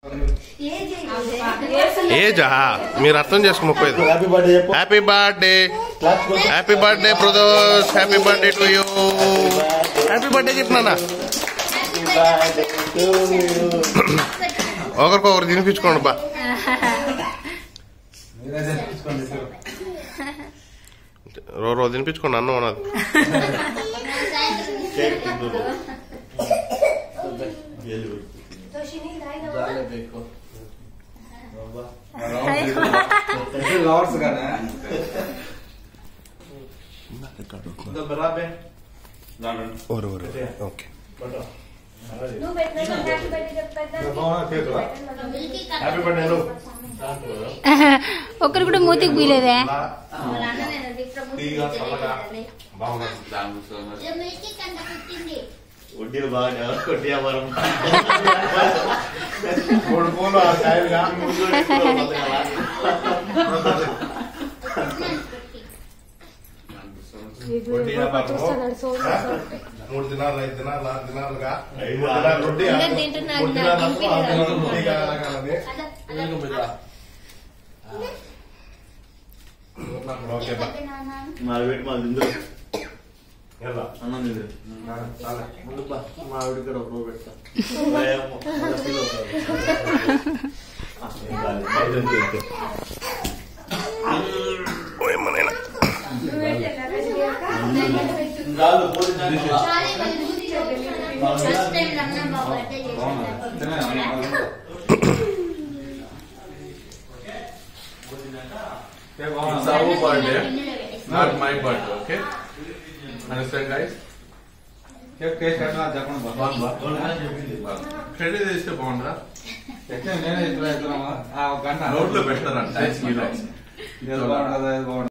ఏజా మీరు అర్థం చేసుకో ముప్పై ఐదు హ్యాపీ బర్త్డే చెప్పు హ్యాపీ బర్త్డే క్లాస్ కొట్టు. Happy birthday brothers happy birthday to you happy birthday చెప్పినా Happy birthday to you. ఒకరికొకరు తినిపించుకోండి బా మీరే తెప్పించుకోండి సార్. రో రోజు తినిపించుకోండి అన్నం అన్నది కేక్ తిందురు. గేలు. దాలే ಬೇಕು. బాబా. లవర్స్ కదా ఇంకా బరాబే. ఓకే పట్టు. నువ్వు పెట్టిన హ్యాపీ బర్త్డే చెప్పేద్దాం హ్యాపీ బర్త్డే నువ్వు. ఒకరు కూడా మూతికి పీలేదే తీగా చల్లగా బాగుంది వడ్డీలు బాగా వడ్డీ వ్యాపారం మూడు పూలు ఆ కాయలుగా వడ్డీ వ్యాపారం మూడు దినాలు ఐదు దినాలు ఆరు దినాలుగా మూడు దినాలు వడ్డీ ఇంకా తింటున్నా, మూడు నాకు దినాలు తినిపించలేదు. ఆరు దినాలు వడ్డీ కావాలని ఓకే బా మావిడి మా దిందులు ఎలా అన్నం దిందులు చాలా ముందు బా మావిడి కూడా ఒక రోజు పెడతా భయము. అలా feel అవుతారు. ఆ, ఏం కాదు. బయట ఉంది అంతే. ఏమనైనా కాదు, police station. First time Ramana Babu birthday చేశాను It's our birthday, not my birthday, okay? Understand, guys? Cake taste ఎట్లా చెప్పండి బా. బాగుందా? పోలీస్ చెప్పింది. క్రెడిట్ చేస్తే బాగుందా ఎట్లా నేనే ఇట్లా ఇట్లా ఆ, ఒక గంట నోట్లో పెడతారంట ఐస్ క్రీమ్ ఇది బాగుంటుందా ఇది బాగుంటుందా